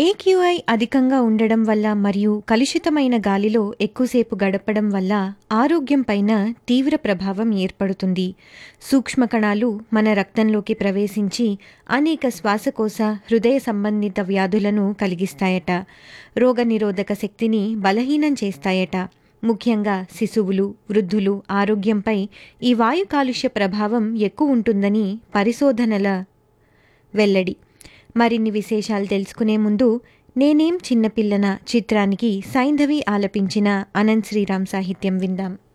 AQI అధికంగా ఉండడం వల్ల మరియు కలుషితమైన గాలిలో ఎక్కువసేపు గడపడం వల్ల ఆరోగ్యం పైన తీవ్ర ప్రభావం ఏర్పడుతుంది సూక్ష్మ కణాలు మన రక్తంలోకి ప్రవేశించి అనేక శ్వాసకోశ హృదయ సంబంధిత వ్యాధులను కలిగిస్తాయట రోగనిరోధక శక్తిని బలహీనం చేస్తాయట ముఖ్యంగా శిశువులు వృద్ధులు ఆరోగ్యంపై ఈ వాయు కాలుష్య ప్రభావం ఎక్కువ ఉంటుందని పరిశోధనల వెల్లడి మరిన్ని విశేషాలు తెలుసుకునే ముందు నేనేం చిన్నపిల్లన చిత్రానికి సైంధవి ఆలపించిన అనంత్ శ్రీరామ్ సాహిత్యం విందాం